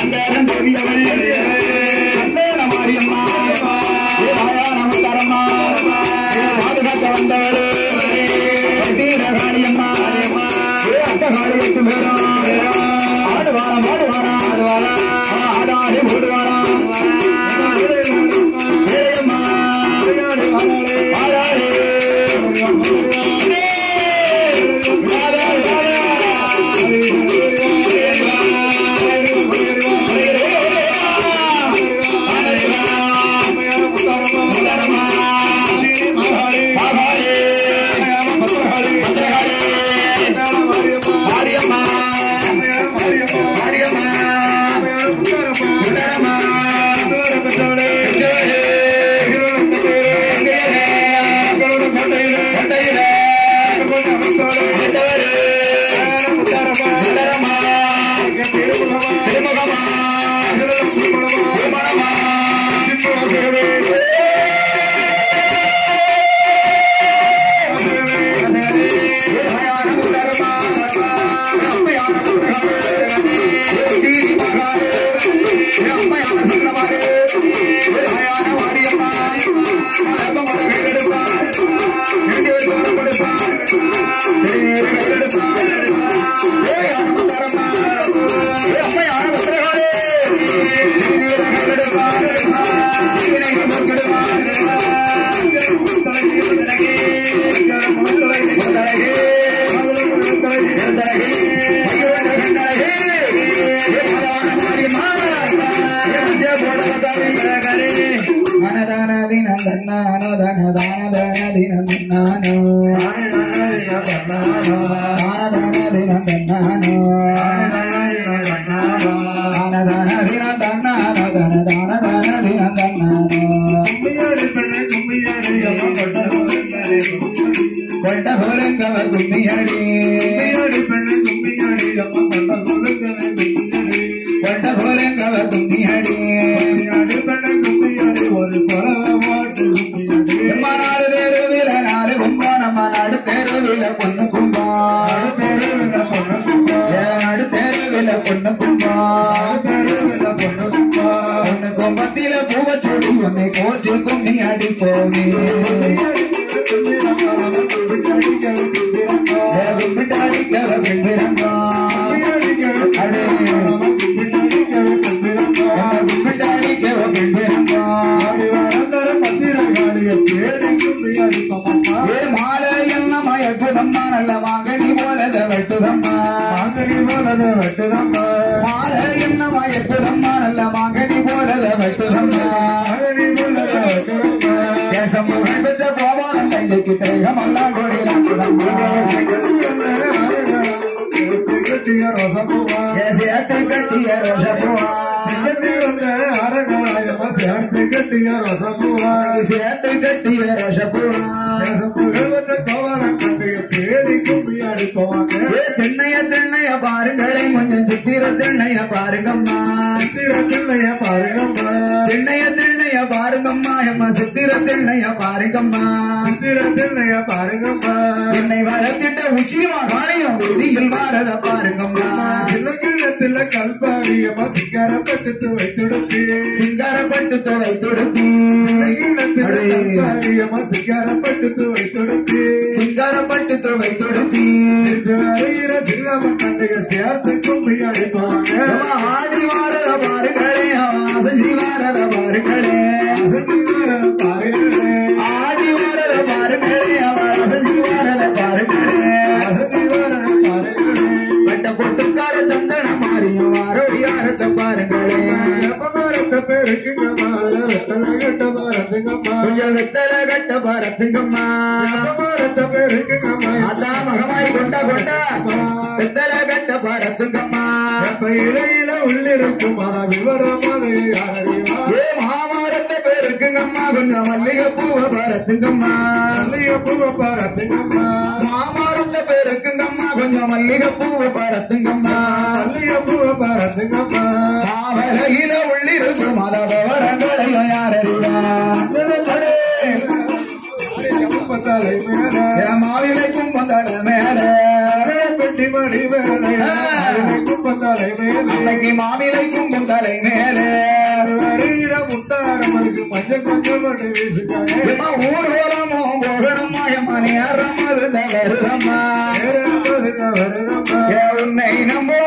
சங்கரன் பெரியவள் சந்தேன மாரியம்மா ஆயா நமஸ்காரம்மா பாதுகாக்க வந்தவள் காளியம்மா அத்த காளி எட்டு பேரும் ஆடுவாரா மாடுவாரா ஆடுவாரா ஆடாடி ஓடுவாரா ஏயம்மா ஆடாடி கொண்ட போலங்கவ கும்மியடி கொண்ட போலங்கவ கும்மியடி எம்மா நாலு தெருவில நாலு கும்பம் நம்ம நாடு தெருவில பொண்ணு கும்பம் நாடு தெருவில பொண்ணு கும்பம் பொண்ணு கும்பத்தில பூவச்சொடி உன்னை கோச்சு கும்மி அடி போவி கும்பிட்டாடிக்கவ பிறந்தோம் அடே கும்பிட்டாடிக்கவ பிறந்தோம் ஏ மாலை என்ன மயக்குதம்மா நல்ல மகனி போலத வெட்டுதம்மா மாலை என்ன மயக்குதம்மா நல்ல மகனி போலத வெட்டுதம்மா தேசம் புகழ் பெற்ற கோபாலம் கைக்கு திரைகமெல்லாம் கொடிதம்மா சேசியத்தை கட்டிய ரோஷப்புவா சேத்தை கட்டிய ரோஷப்புவா ஏ தென்னைய தென்னைய பாருங்களே கொஞ்சம் சித்திர தென்னைய பாருங்கம்மா தென்னைய தென்னைய பாருங்கம்மா எம்மா சித்திர தென்னைய பாருங்கம்மா என்னை வளர்த்திட்ட உச்சிமா காலையும் வீதியில் வாரத பாருங்கம்மா கல்பாடியம்மா சிங்காரப்பட்டு வைத்துடுத்து சிங்காரப்பட்டு தொலை தொடுத்தி கல்பாடியம்மா சிங்காரப்பட்டு வைத்துடுத்து சிங்காரப்பட்டு தொலை தொடுத்தி சின்னமன் கண்டுக சேர்த்து கும்பி அடிப்பாங்க எம்மா ஆடி வாரத பாருங்களே அசஞ்சி வாரத பாருங்களே ஆடி வாரத பாருங்களே அசஞ்சி வாரத பாருங்களே வட்ட பொட்டுக்கார சந்தன மாறியும் வாரோடியாரத்தை பாருங்களே கொஞ்சம் வெத்தல கட்ட பாரத்துங்கம்மா அதான் மகமாய் கொண்டா கொண்டா வெத்தல கட்ட பாரத்துங்கம்மா உள்ளிருக்கும் மன விவரமான ஏ மாமரத்தை பேருக்குங்கம்மா கொஞ்சம் மல்லிகை பூவை பாரத்துங்கம்மா பாரத்துங்கம்மா மாமரத்தை பேருக்குங்கம்மா கொஞ்சம் மல்லிகை பூவை பாரத்துங்கம்மா பாரத்துங்கம்மா மாவலையில உள்ளிருக்கும் மத விவரங்களையும் யாரறியா தலை மேல என் மாவிலைக்கும் வந்தால மேலே பெட்டி மணி மேலே குப்பத்தலை மேல அன்னைக்கு மாவிலை கும்பம் தலை மேலே வருகிற முத்தாரம்மனுக்கு மஞ்சள் கொஞ்சம் கொண்டு வீசுக்காங்க எம்மா ஊர்வலமோ போகணுமா எம்மா நேரம் அது வருதம்மா வருதம்மா ஏ உன்னை நம்போ